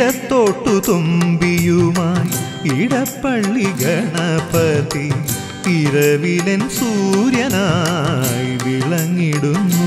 ഇടത്തോട്ടു തുമ്പിയുമായി ഇടപ്പള്ളി ഗണപതി ഇരവിലൻ സൂര്യനായി വിളങ്ങിടുന്നു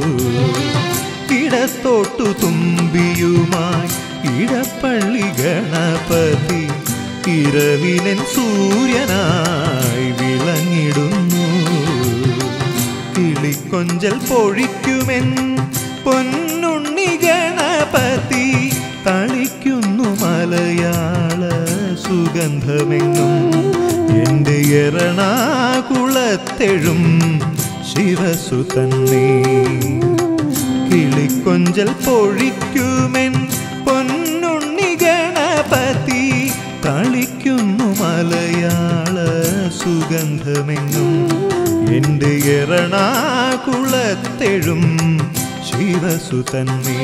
ഇടത്തോട്ടു തുമ്പിയുമായി ഇടപ്പള്ളി ഗണപതി ഇരവിലൻ സൂര്യനായി വിളങ്ങിടുന്നു കിളിക്കൊഞ്ചൽ പൊഴിക്കുമെൻ പൊന്നുണ്ണി ഗണപതി തളിക്കുന്നു മലയാള സുഗന്ധമെങ്ങും എൻ്റെ എറണാകുളത്തെഴും ശിവസു തന്നെ കിളിക്കൊഞ്ചൽ പൊഴിക്കുമെൻ പൊന്നുണ്ണി ഗണപതി തളിക്കുന്നു മലയാള സുഗന്ധമെങ്ങും എൻ്റെ എറണാകുളത്തെഴും ശിവസു തന്നെ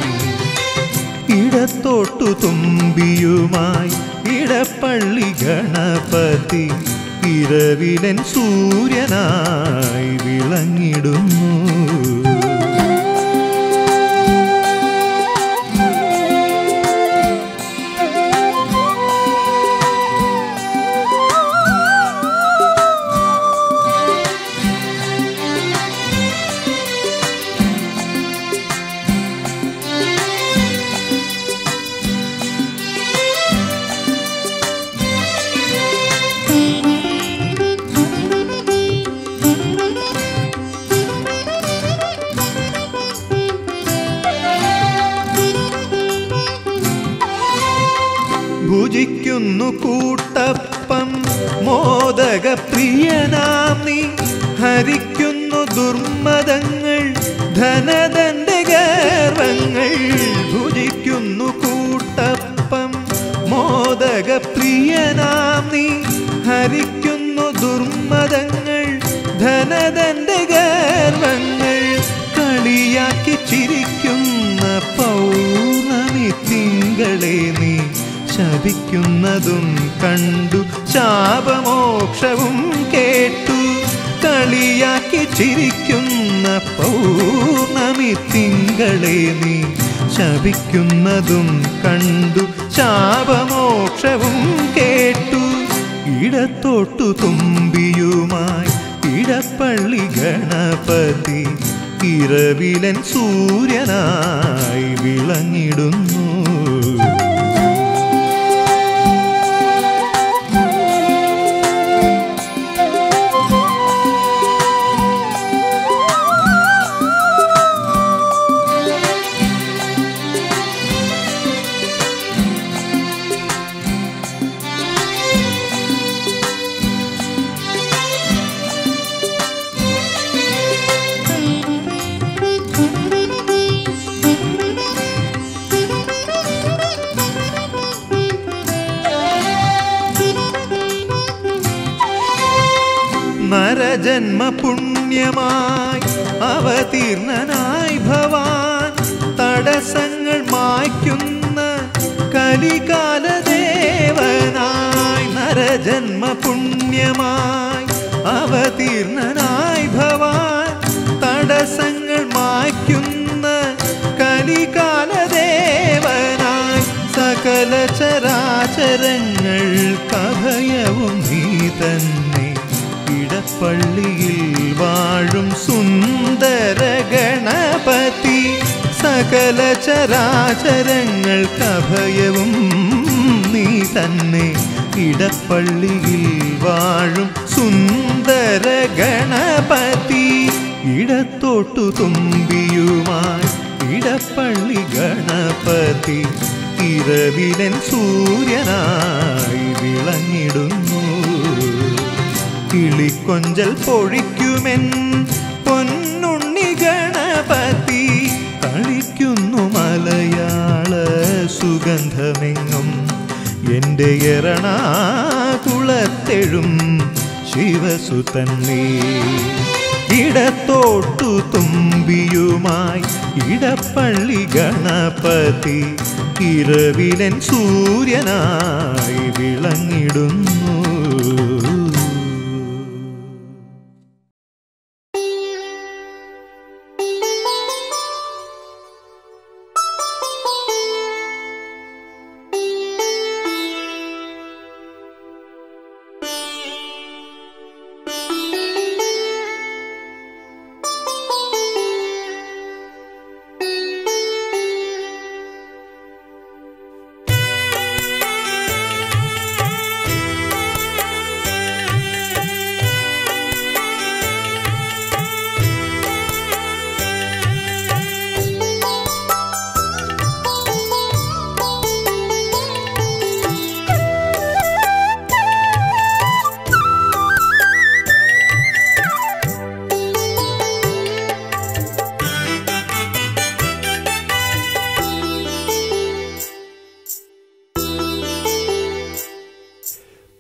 ഇടത്തോട്ടു തുമ്പിയുമായി ഇടപ്പള്ളി ഗണപതി ഇരവിലൻ സൂര്യനായി വിളങ്ങിടുന്നു ഭുജിക്കുന്നു കൂട്ടപ്പം മോദക പ്രിയനാം നീ ഹരിക്കുന്നു ദുർമതങ്ങൾ ധനദന്റെ ഗർവങ്ങൾ ഭുജിക്കുന്നു കൂട്ടപ്പം മോദക പ്രിയനാം നീ ഹരിക്കുന്നു ദുർമതങ്ങൾ ധനദന്റെ ഗർവങ്ങൾ കളിയാക്കി ചിരിക്കുന്ന പൗർണമി തിങ്കളെ നീ ശപിക്കുന്നതും കണ്ടു ശാപമോക്ഷവും കേട്ടു കളിയാക്കി ചിരിക്കുന്ന പൗർണമി തിങ്കളെ നീ ശപിക്കുന്നതും കണ്ടു ശാപമോക്ഷവും കേട്ടു ഇടത്തോട്ടു തുമ്പിയുമായി ഇടപ്പള്ളി ഗണപതി ഇരവിലൻ സൂര്യനായി വിളങ്ങിടുന്നു നരജന്മ പുണ്യമായി അവതീർണനായി ഭവാൻ തടസ്സങ്ങൾ മായ്ക്കുന്ന കലികാല ദേവനായി നരജന്മ പുണ്യമായി അവതീർണനായി ഭവാൻ തടസ്സങ്ങൾ മായ്ക്കുന്ന കലികാല ദേവനായി സകല ചരാചരങ്ങൾ കഭയവും നീ തന്നെ ഇടപ്പള്ളിയിൽ വാഴും സുന്ദര ഗണപതി സകല ചരാചരങ്ങൾ കഭയവും നീ തന്നെ ഇടപ്പള്ളിയിൽ വാഴും സുന്ദര ഗണപതി ഇടത്തോട്ടു തുമ്പിയുമായി ഇടപ്പള്ളി ഗണപതി ഇരവിലൻ സൂര്യനായി വിളങ്ങിടുന്നു കിളിക്കൊഞ്ചൽ പൊഴിക്കുമെൻ പൊന്നുണ്ണി ഗണപതി കളിക്കുന്നു മലയാള സുഗന്ധമെങ്ങും എൻ്റെ എറണാകുളത്തെഴും ശിവസു തന്നെ ഇടത്തോട്ടു തുമ്പിയുമായി ഇടപ്പള്ളി ഗണപതി ഇരവിലൻ സൂര്യനായി വിളങ്ങിടുന്നു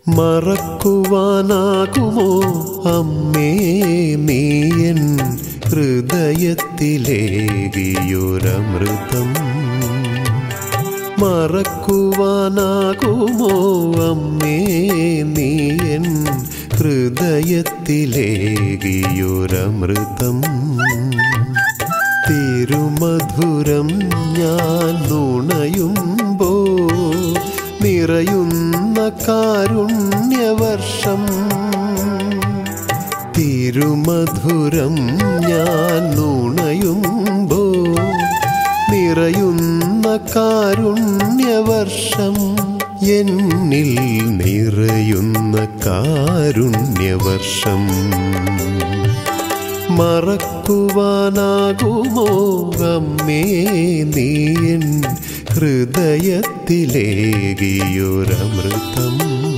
മറക്കുവാനാകുമോ അമ്മേ നീയൻ ഹൃദയത്തിലേകിയൊരമൃതം മറക്കുവാനാകുമോ അമ്മേ നീയൻ ഹൃദയത്തിലേകിയൊരമൃതം തിരുമധുരം ഞാൻ നുണയുമ്പോ നിറയുന്ന കാരുണ്യവർഷം തിരുമധുരം ഞാൻ നുണയുമ്പോ നിറയുന്ന കാരുണ്യവർഷം എന്നിൽ നിറയുന്ന കാരുണ്യവർഷം മറക്കുവാനാകുമോ അമ്മേ നീയൻ ഹൃദയത്തിലേകിയൊരമൃതം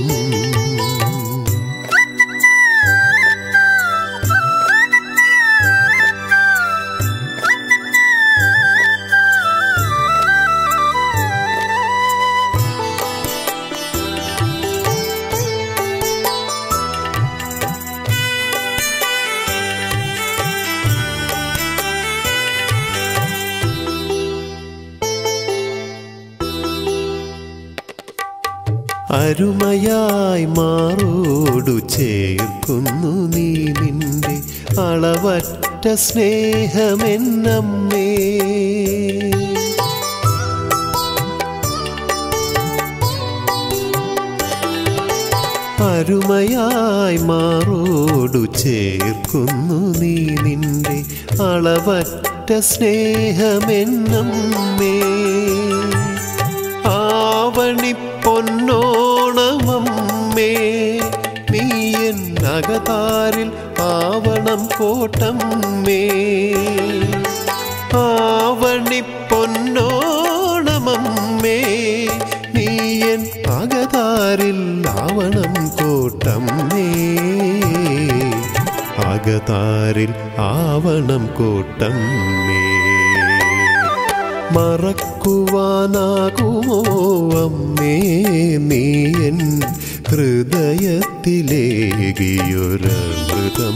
അരുമയായി മാറോടു ചേർക്കുന്നു നീ നിന്റെ അളവറ്റ സ്നേഹമെന്നമ്മേ അരുമയായി മാറോടു ചേർക്കുന്നു നീ നിന്റെ അളവറ്റ സ്നേഹമെന്നമ്മേ ആവണി പൊന്നോണമമ്മേ നീ എൻ അകതാരിൽ ആവണം കോട്ടമ്മേ ആവണി പൊന്നോണമമ്മേ നീ എൻ അകതാരിൽ ആവണം കോട്ടമ്മേ അകതാരിൽ ആവണം കോട്ടമ്മേ മറക്കുവാനാകുമോ അമ്മേ നീയൻ ഹൃദയത്തിലേകിയൊരമൃതം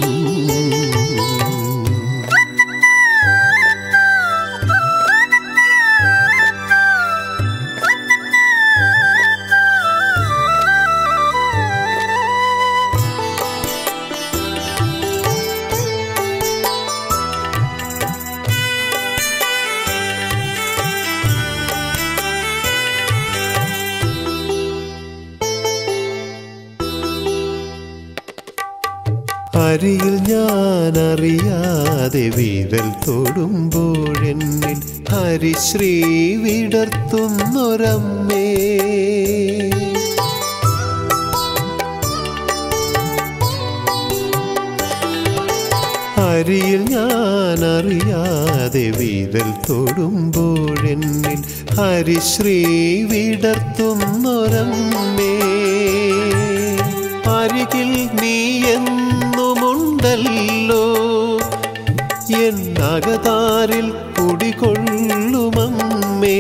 അരിയിൽ ഞാൻ അറിയാതെ വിരൽ തൊടുമ്പോഴെന്നിൽ ഹരിശ്രീ വിടർത്തുന്നൊരമ്മേ അരിയിൽ ഞാൻ അറിയാതെ വിരൽ തൊടുമ്പോഴെന്നിൽ ഹരിശ്രീ വിടർത്തുന്നൊരമ്മേ അരികിൽ നീ എന്നുമുണ്ടല്ലോ എൻ അകതാരിൽ കുടികൊള്ളുമമ്മേ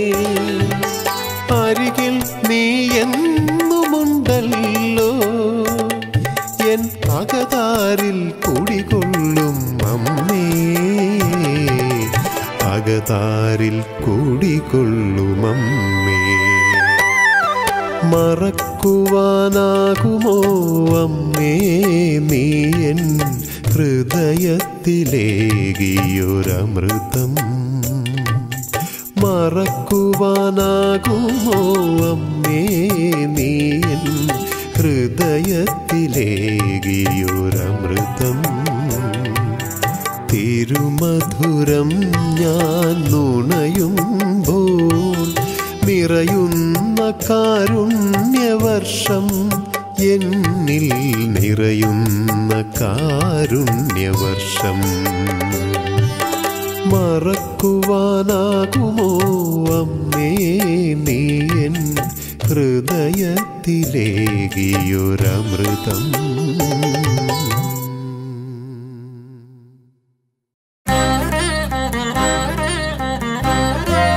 അരികിൽ നീ എന്നുമുണ്ടല്ലോ എൻ അകതാരിൽ കുടികൊള്ളും അമ്മേ അകതാരിൽ കുടികൊള്ളുമമ്മേ മറക്കുവാനാകുമോ അമ്മേ നീ എൻ ഹൃദയത്തിലേകിയൊരമൃതം മറക്കുവാനാകുമോ അമ്മേ നീ എൻ ഹൃദയത്തിലേകിയൊരമൃതം തിരുമധുരം ഞാൻ നുണയുമ്പോൾ നിറയുന്ന കാരുണ്യവർഷം എന്നിൽ നിറയുന്ന കാരുണ്യവർഷം മറക്കുവാനാകുമോ അമ്മേ നീ എൻ ഹൃദയത്തിലേകിയൊരമൃതം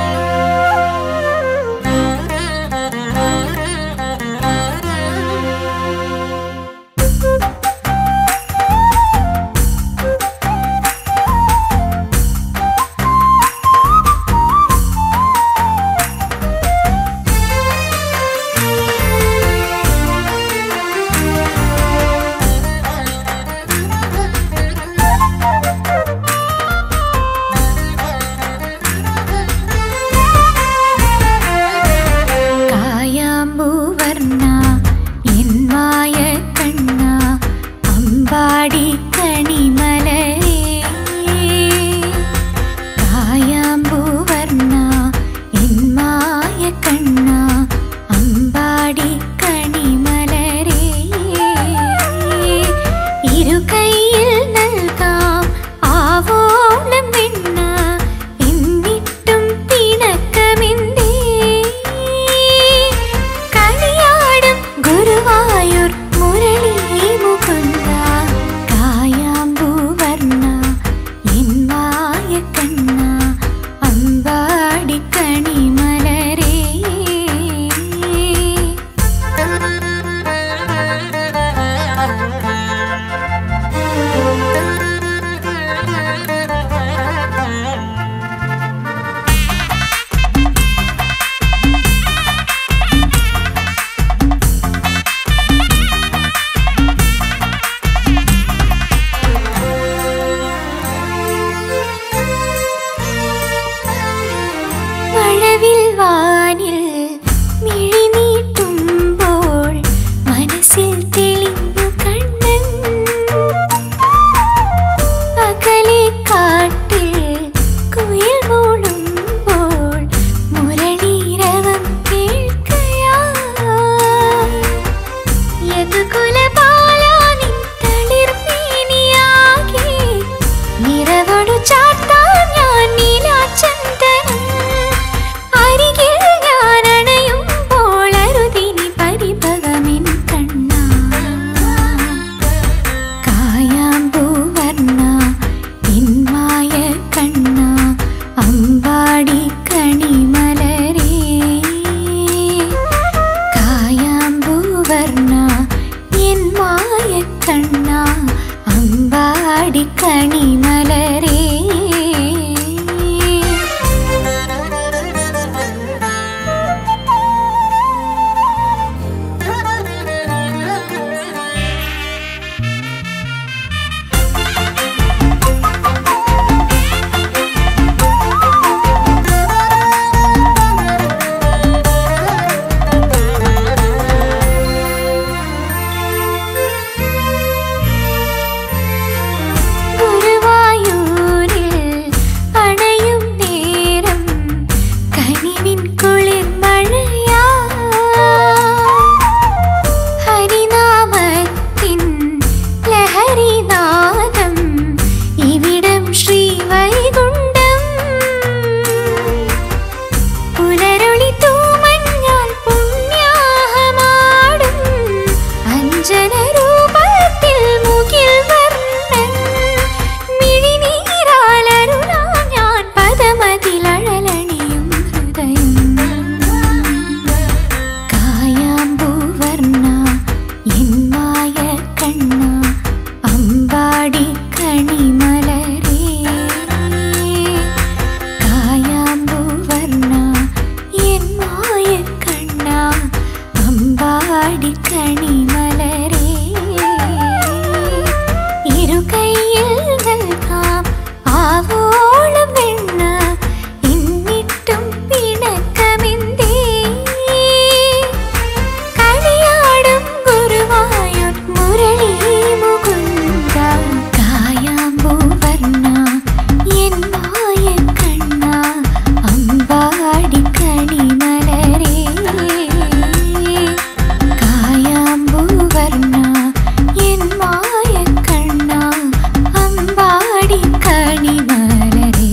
Thank you. കണ്ണ അമ്പാടി കണിമലരേ ഗുരുവായൂരിൽ അണയും നേരം കനിവിൻ കുളിർ മഴയാ ഹരിനാമത്തിൻ ലഹരിനാദം ഇവിടം ശ്രീവൈകുണ്ഠം പുലരൊളി തൂമഞ്ഞാൽ പുണ്യാഹമാടും അഞ്ജന രൂപത്തിൽ മുകിൽ വർണ്ണൻ മിഴിനീരാലരുളാ ഞാൻ പദമതിലഴലണിയും ഹൃദയം കായാമ്പൂവർണ്ണ എന്മായ കണ്ണ അമ്പാടി കണിമലരേ കായാമ്പൂവർണ്ണ എന്മായ കണ്ണ അമ്പാടി കണിമലരേ ഇരുകൈയിൽ നൽകാം ആവോളം വെണ്ണ എന്നിട്ടും പിണക്കമെന്തേ കളിയാടും ഗുരുവായൂർ മുരളി മുകുന്ദ കായാമ്പൂവർണ്ണ എന്മായ കണ്ണ അമ്പാടി കണിമലരേ കായാമ്പൂവർണ്ണ എന്മായ കണ്ണ അമ്പാടി കണിമലരേ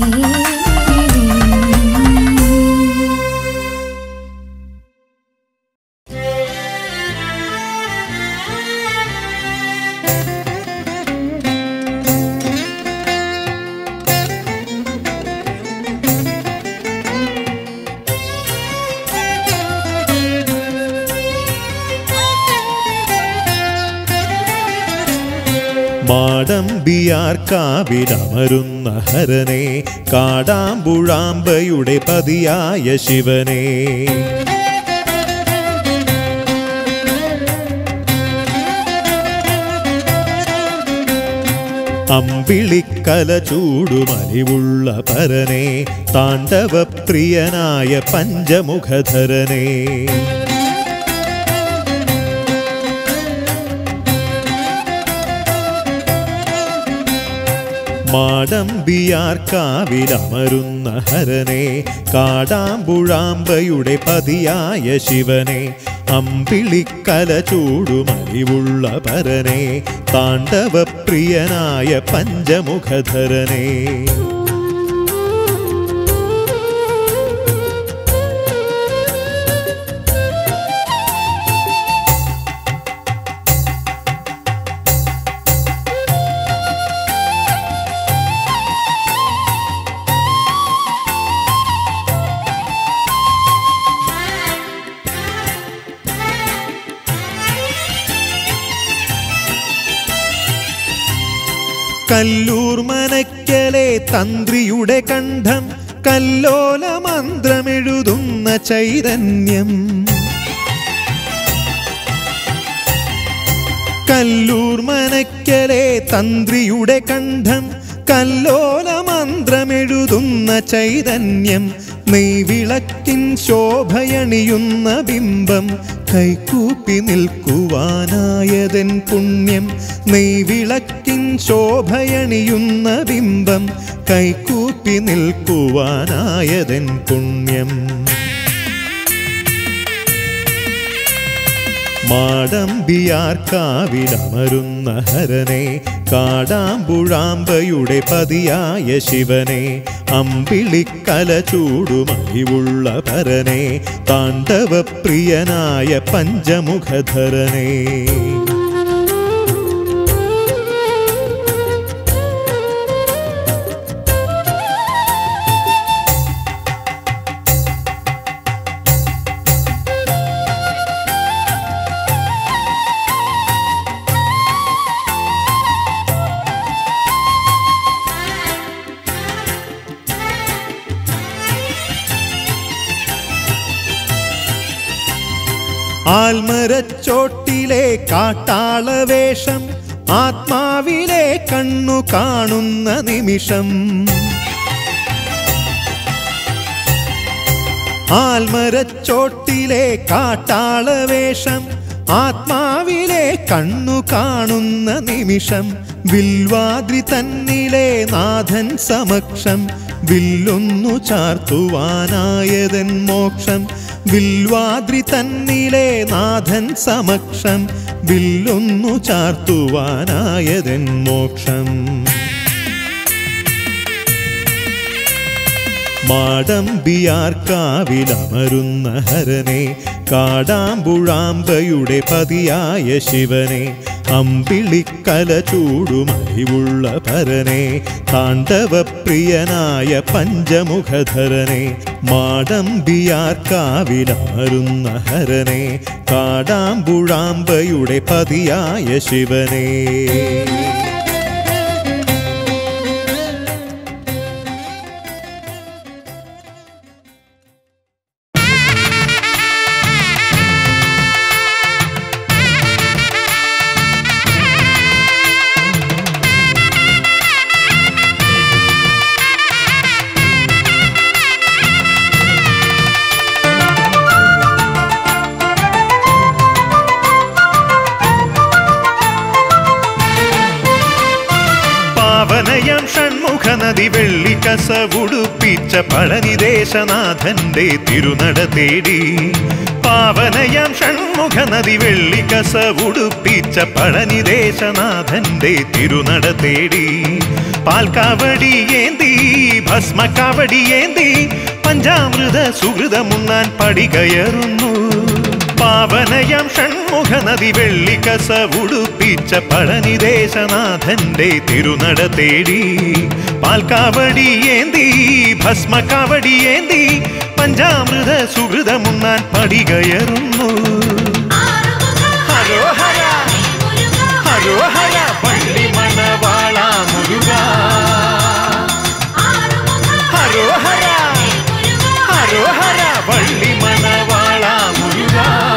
മാടമ്പിയാർ കാവിലമരുന്ന ഹരനെ കാടാമ്പുഴാമ്പയുടെ പതിയായ ശിവനെ അമ്പിളിക്കല ചൂടുമലിവുള്ള പരനെ താണ്ഡവപ്രിയനായ പഞ്ചമുഖധരനെ മാടമ്പിയാർ കാവിലമരുന്ന ഹരനെ കാടാമ്പുഴാമ്പയുടെ പതിയായ ശിവനെ അമ്പിളിക്കല ചൂടുമലിവുള്ള പരനെ താണ്ഡവപ്രിയനായ പഞ്ചമുഖധരനെ കല്ലൂർ മനയ്ക്കലെ തന്ത്രിയുടെ കണ്ഠം കല്ലോല മന്ത്രമെഴുതുന്ന ചൈതന്യം കല്ലൂർ മനയ്ക്കലെ തന്ത്രിയുടെ കണ്ഠം കല്ലോല മന്ത്രമെഴുതുന്ന ചൈതന്യം നെയ്വിളക്കിൻ ശോഭയണിയുന്ന ബിംബം കൈകൂപ്പി നിൽക്കുവാനായതൻ പുണ്യം നെയ്വിളക്കിൻ ശോഭയണിയുന്ന ബിംബം കൈകൂപ്പി നിൽക്കുവാനായതൻ പുണ്യം മാടമ്പിയാർ കാവിലമരുന്ന ഹരനെ കാടാമ്പുഴാമ്പയുടെ പതിയായ ശിവനെ അമ്പിളിക്കല ചൂടുമലിവുള്ള പരനെ താണ്ഡവപ്രിയനായ പഞ്ചമുഖധരനെ ആൽമരച്ചോട്ടിലെ കാട്ടാളവേഷം ആത്മാവിലെ കണ്ണു കാണുന്ന നിമിഷം ആൽമരച്ചോട്ടിലെ കാട്ടാളവേഷം ആത്മാവിലെ കണ്ണു കാണുന്ന നിമിഷം വിൽവാദ്രി തന്നിലെ നാഥൻ സമക്ഷം വില്ലൊന്നു ചാർത്തുവാനായതൻ മോക്ഷം വിൽവാദ്രി തന്നിലെ നാഥൻ സമക്ഷം വില്ലൊന്നു ചാർത്തുവാനായതൻ മോക്ഷം മാടമ്പിയാർക്കാവിലമരുന്ന ഹരനെ കാടാമ്പുഴാമ്പയുടെ പതിയായ ശിവനെ അമ്പിളിക്കല ചൂടുമറിവുള്ള പരനെ താണ്ഡവപ്രിയനായ പഞ്ചമുഖധരനെ മാടമ്പിയാർക്കാവിലമരുന്ന ഹരനെ കാടാമ്പുഴാമ്പയുടെ പതിയായ ശിവനെ പാവനയം ഷൺമുഖ നദി വെള്ളിക്കസ ഉടുപ്പിച്ച പഴനിദേശനാഥന്റെ തിരുനട തേടി പാവനയം ഷൺമുഖ നദി വെള്ളിക്കസ ഉടുപ്പിച്ച പഴനിദേശനാഥന്റെ തിരുനട തേടി പാൽക്കാവടി ഏന്തി ഭസ്മക്കാവടി ഏന്തി പഞ്ചാമൃത സുഹൃതമുണ്ണാൻ പടി കയറുന്നു പാവനയം ഷൺമുഖ നദി വെള്ളിക്കസ ഉടുപ്പിച്ച പഴനിദേശനാഥന്റെ തിരുനട തേടി പാൽക്കാവടി ഏന്തി ഭസ്മക്കാവടി ഏന്തി പഞ്ചാമൃത സുഹൃതമുണ്ണാൻ പടി കയറുന്നു ഹരോഹര ഹരോഹര പള്ളി മണവാള മുരുക ഹരോഹര ഹരോഹര പള്ളി മണവാള മുരുക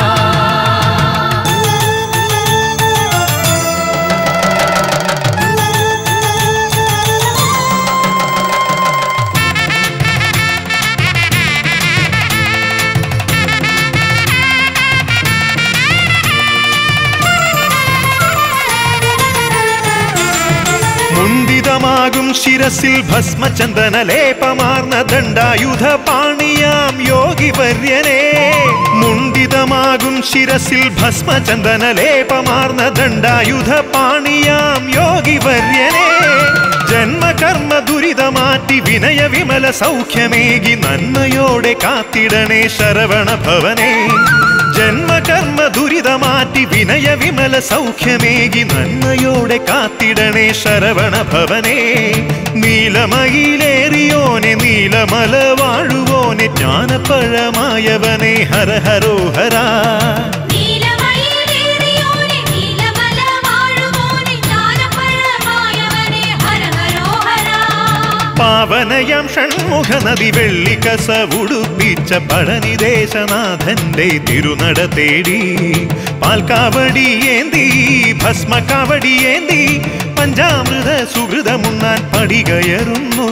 മുണ്ടിതമാകും ശിരസിൽ ഭസ്മചന്ദന ലേപമാർന്ന ദണ്ഡായുധ പാണിയാം യോഗി വര്യനെ മുണ്ടിതമാകും ശിരസിൽ ഭസ്മചന്ദന ലേപമാർന്ന ദണ്ഡായുധ പാണിയാം യോഗി വര്യനെ ജന്മകർമ്മ ദുരിതമാറ്റി വിനയ വിമല സൗഖ്യമേകി നന്മയോടെ കാത്തിടണേ ശരവണ ഭവനെ ജന്മകർമ്മ ദുരിതമാറ്റി വിനയ വിമല സൗഖ്യമേകി നന്മയോടെ കാത്തിടണേ ശരവണ ഭവനെ നീലമയിലേറിയോനെ നീലമല വാഴുവോനെ ജ്ഞാനപ്പഴമായവനെ ഹര ഹരോ ഹരാ നീലമയിലേറിയോനെ നീലമല വാഴുവോനെ ജ്ഞാനപഴമായവനെ ഹര ഹരോഹര പാവനയം ഷൺമുഖ നദി വെള്ളിക്കസ ഉടുപ്പിച്ച പഴനിദേശനാഥന്റെ തിരുനട തേടി പാൽക്കാവടി ഏന്തി ഭസ്മക്കാവടി ഏന്തി പഞ്ചാമൃത സുഹൃതമുണ്ണാൻ പടി കയറുന്നു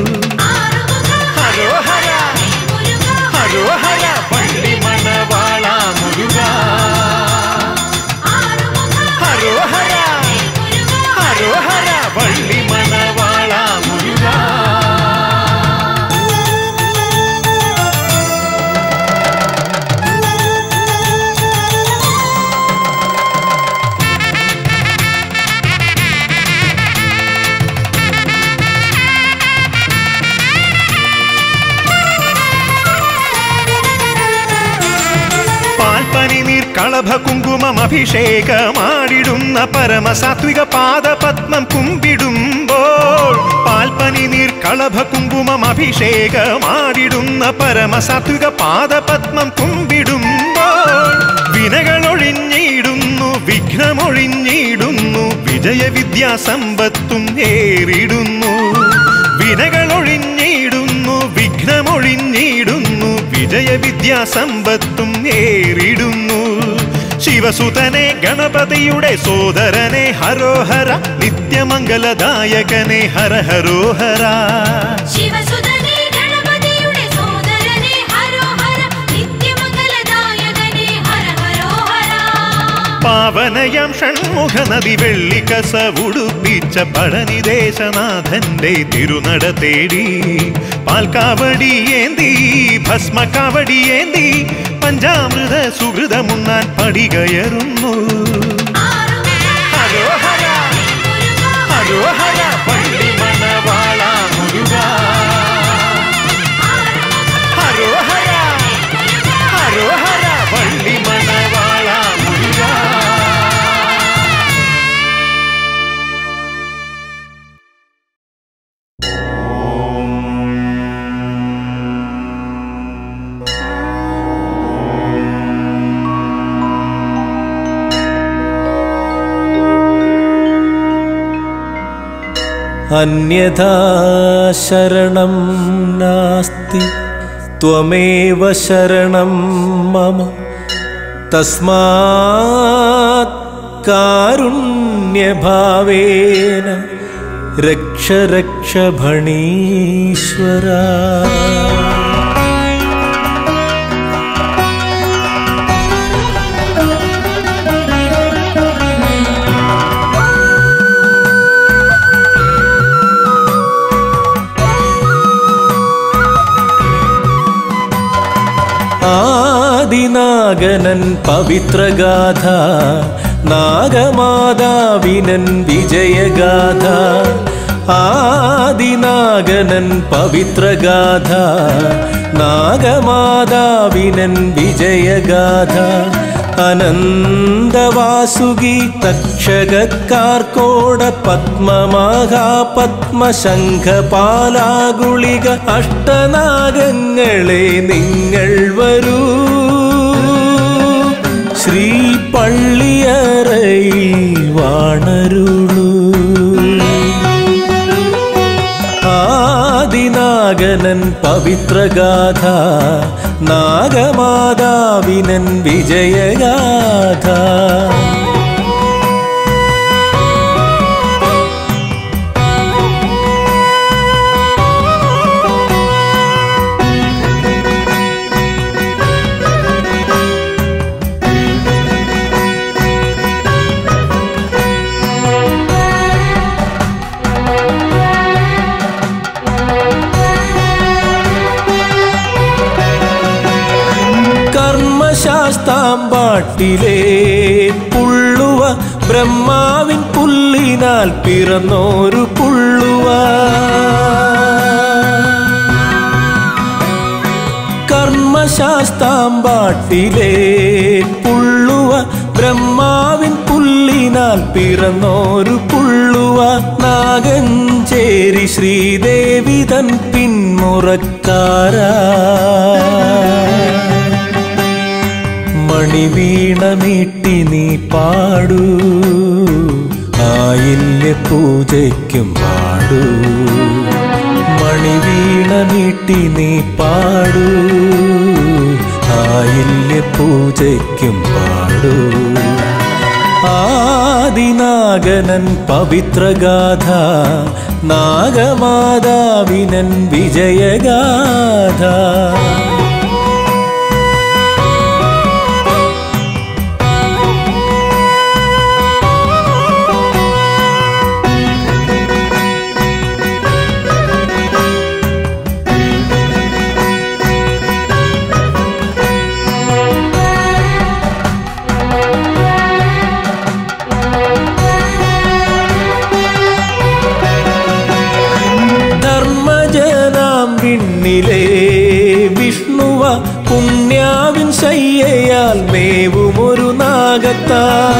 ഹരോഹര ഹരോഹര പള്ളി മണവാള മുരുക ഹരോഹര ഹരോഹര പള്ളി മണവാള മുരുക പാൽപ്പനി നീർ കളഭ കുങ്കുമം അഭിഷേകമാടിടുന്ന പരമസാത്വിക പാദപത്മം കുമ്പിടുമ്പോൾ പാൽപ്പനി നീർ കളഭ കുങ്കുമം അഭിഷേകമാടിടുന്ന പരമസാത്വിക പാദപത്മം കുമ്പിടുമ്പോൾ വിനകളൊഴിഞ്ഞിടുന്നു വിഘ്നമൊഴിഞ്ഞിടുന്നു വിജയവിദ്യാസമ്പത്തും ഏറിടുന്നു വിനകളൊഴിഞ്ഞിടുന്നു വിഘ്നമൊഴിഞ്ഞിടുന്നു വിജയവിദ്യാസമ്പത്തും ഏറിടുന്നു ശിവസുതനെ ഗണപതിയുടെ സോദരനെ ഹരോഹര നിത്യമംഗലദായകനെ ഹര ഹരോഹര ശിവസുതനേ ഗണപതിയുടെ സോദരനേ ഹരോഹര നിത്യമംഗലദായകനേ ഹര ഹരോഹര പാവനയം ഷൺമുഖ നദി വെള്ളിക്കസ ഉടുപ്പിച്ച പഴനിദേശനാഥന്റെ തിരുനട തേടി പാൽക്കാവടിയേന്തി ഭസ്മക്കാവടിയേന്തി പഞ്ചാമൃത സുഹൃതമുണ്ണാൻ പടികയറുന്നു ഹരോഹര ഹരോഹര പള്ളി മണവാള മുരുക ഹരോഹര ഹരോഹര പള്ളി മണവാള മുരുക अन्यथा शरणं नास्ति त्वमेव शरणं मम तस्मात् कारुण्यभावेन रक्ष रक्ष भणीश्वरा ആദിനാഗനൻ പവിത്രഗാഥ നാഗമാതാവിനൻ വിജയഗാഥ ആദിനാഗനൻ പവിത്രഗാഥ നാഗമാതാവിനൻ വിജയഗാഥ അനന്തവാസുകി തക്ഷകാർക്കോട പത്മമാഹാ പത്മശംഖപാലാഗുളിക അഷ്ടനാഗങ്ങളെ നിങ്ങൾ വരൂ ശ്രീ പള്ളിയറയിൽ വാണരുളൂ ആദിനാഗനൻ പവിത്രഗാഥ നാഗമാതാവിനൻ വിജയഗാഥ കർമ്മശാസ്താമ്പാട്ടിലെ പുള്ളുവ ബ്രഹ്മാവിൻ പുല്ലിനാൽ പിറന്നോരു പുള്ളുവ കർമ്മശാസ്താമ്പാട്ടിലെ പുള്ളുവ ബ്രഹ്മാവിൻ പുല്ലിനാൽ പിറന്നോരു പുള്ളുവ നാഗഞ്ചേരി ശ്രീദേവി തൻ പിന്മുറക്കാരാ മണിവീണമീട്ടി നീ പാടൂ ആയില്യ പൂജയ്ക്കും പാടൂ മണിവീണമീട്ടി നീ പാടൂ ആയില്യ പൂജയ്ക്കും പാടൂ ആദിനാഗനൻ പവിത്രഗാഥ നാഗമാതാവിനൻ വിജയഗാഥ ധർമ്മജനാം വിണ്ണിലെ വിഷ്ണുവ പുണ്യാവിൻ ശയ്യയാൽ മേവുമൊരു നാഗത്താ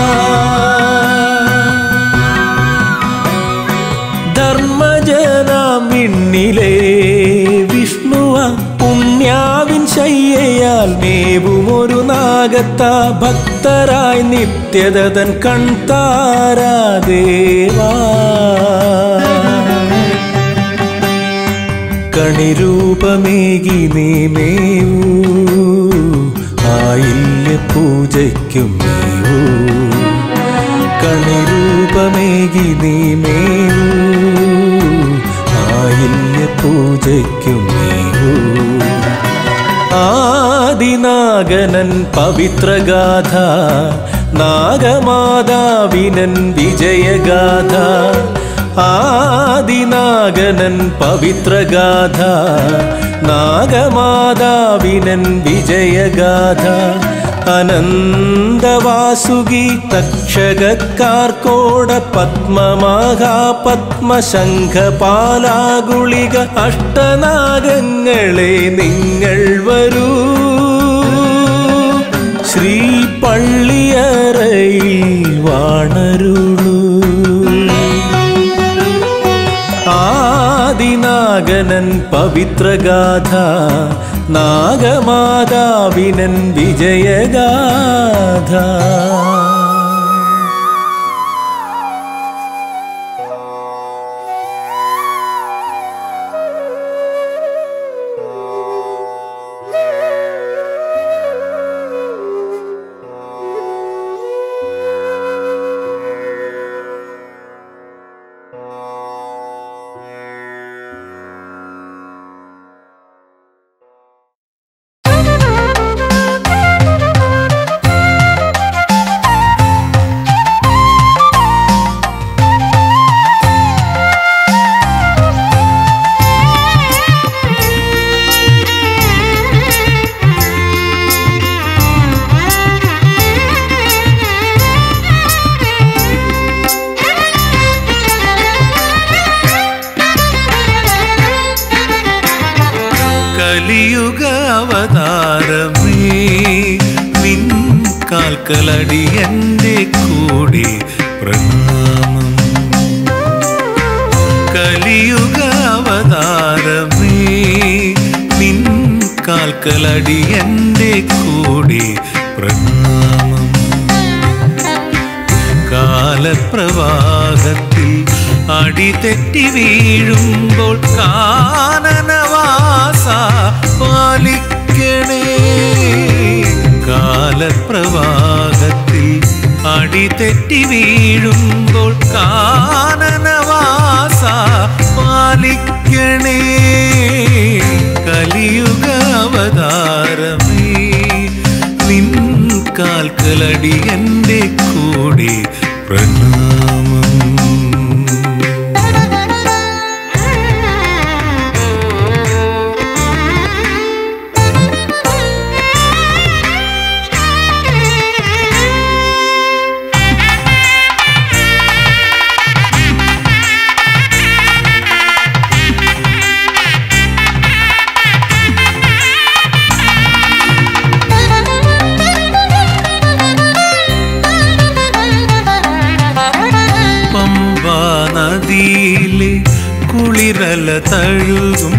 ധർമ്മജനാം വിണ്ണിലെ വിഷ്ണുവ പുണ്യാവിൻ ശയ്യയാൽ മേവുമൊരു നാഗത്ത ഭക്തരായി നിത്യതൻ കൺതാരാ ദേവാ കണിരൂപമേകി നീ മേവൂ ആയില്യ പൂജയ്ക്കും മേവൂ കണിരൂപമേകി നീ മേവൂ ആയില്യ പൂജയ്ക്കും നീവൂ ആദിനാഗനൻ പവിത്രഗാഥ നാഗമാതാവിനൻ വിജയഗാഥ ആദിനാഗനൻ പവിത്രഗാഥ നാഗമാതാവിനൻ വിജയഗാഥ അനന്തവാസുകി തക്ഷകക്കാർക്കോട പത്മമാഹാ പത്മശംഖപാലാഗുളിക അഷ്ടനാഗങ്ങളെ നിങ്ങൾ വരൂ ശ്രീ പള്ളിയറയിൽ വാണരുളൂ ആദിനാഗനൻ പവിത്രഗാഥ നാഗമാതാവിനൻ വിജയഗാഥ കലിയുഗ അവതാരമേ നിൻ കാൽക്കലടി എൻ്റെ കൂടെ പ്രണാമം കലിയുഗ അവതാരമേ നിൻ കാൽക്കലടി എൻ്റെ കൂടെ പ്രണാമം കാലപ്രവാഹത്തിൽ അടിതെറ്റി വീഴുമ്പോൾ കാനനവാസ പാലിക്കണേ കാലപ്രവാഹത്തിൽ അടിതെറ്റി വീഴുമ്പോൾ കാനനവാസ പാലിക്കണേ കലിയുഗ അവതാരമേ നിൻ കാൽക്കലടി എൻ്റെ കൂടെ പ്രണാമം പമ്പാ നദിയിലെ കുളിരല തഴുകും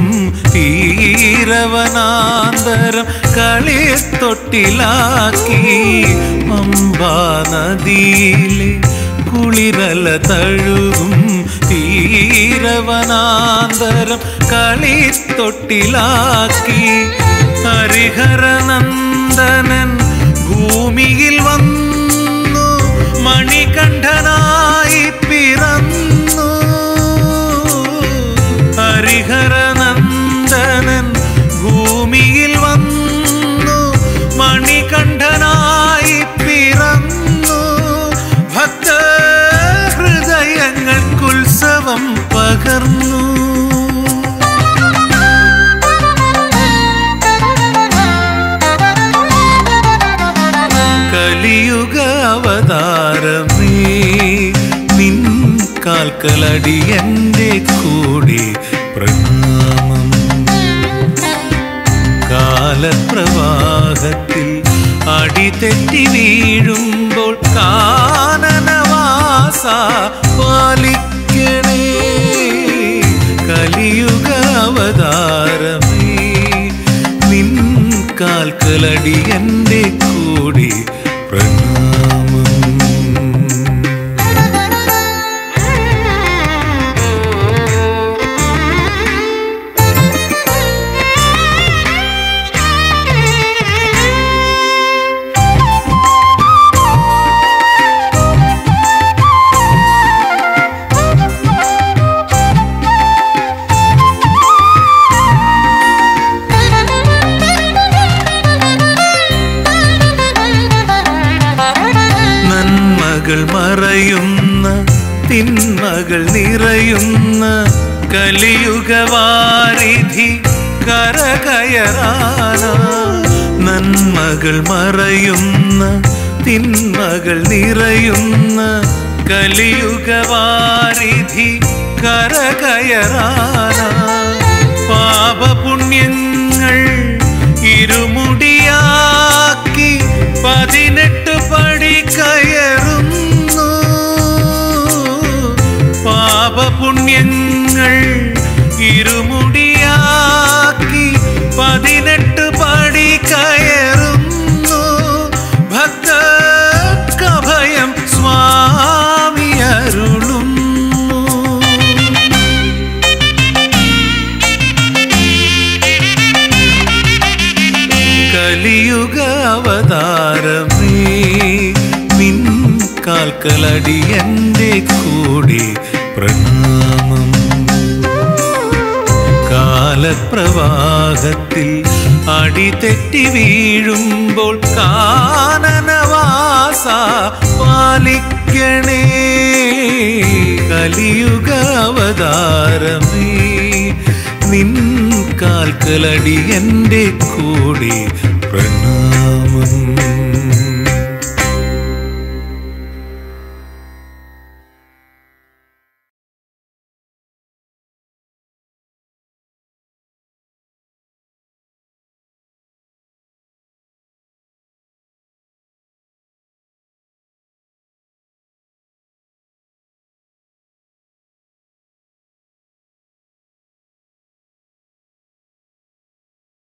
തീരവനാന്തരം കളിത്തൊട്ടിലാക്കി പമ്പാ നദിയിലെ കുളിരല തഴുകും തീരവനാന്തരം കളിത്തൊട്ടിലാക്കി ഹരിഹരനന്ദനൻ ഭൂമിയിൽ വന്നു മണികണ്ഠനായി പിറന്നു ഹരിഹരനന്ദനൻ ഭൂമിയിൽ വന്നു മണികണ്ഠനായി പിറന്നു ഭക്ത ഹൃദയങ്ങൾക്കുത്സവം പകർന്നു കലിയുഗ അവതാരമേ നിൻ കാൽക്കലടി എൻ്റെ കൂടെ പ്രണാമം കാലപ്രവാഹത്തിൽ അടിതെറ്റി വീഴുമ്പോൾ കാനനവാസ പാലിക്കണേ കലിയുഗ അവതാരമേ നിൻ കാൽക്കലടി എൻ്റെ കൂടെ പ്രണാമം Thank you. മറയുന്ന തിന്മകൾ നിറയുന്ന കലിയുഗവാരിധി കരകയറാന നന്മകൾ മറയുന്ന തിന്മകൾ നിറയുന്ന കലിയുഗവാരിധി കരകയറാന പാപപുണ്യങ്ങൾ ഇരുമുടിയാക്കി പതിനെട്ട് പടി കയറുന്നു പാപപുണ്യങ്ങൾ ഇരുമുടിയാക്കി പതിനെട്ട് പടി കയറുന്നു ഭക്തർക്കഭയം സ്വാമി അരുളുന്നു കലിയുഗ അവതാരമേ നിൻ കാൽക്കലടി എൻ്റെ കൂടി പ്രണാമം കാലപ്രവാഹത്തിൽ അടിതെറ്റി വീഴുമ്പോൾ കാനനവാസ പാലിക്കണേ കലിയുഗ അവതാരമേ നിൻ കാൽക്കലടി എൻ്റെ കൂടി പ്രണാമം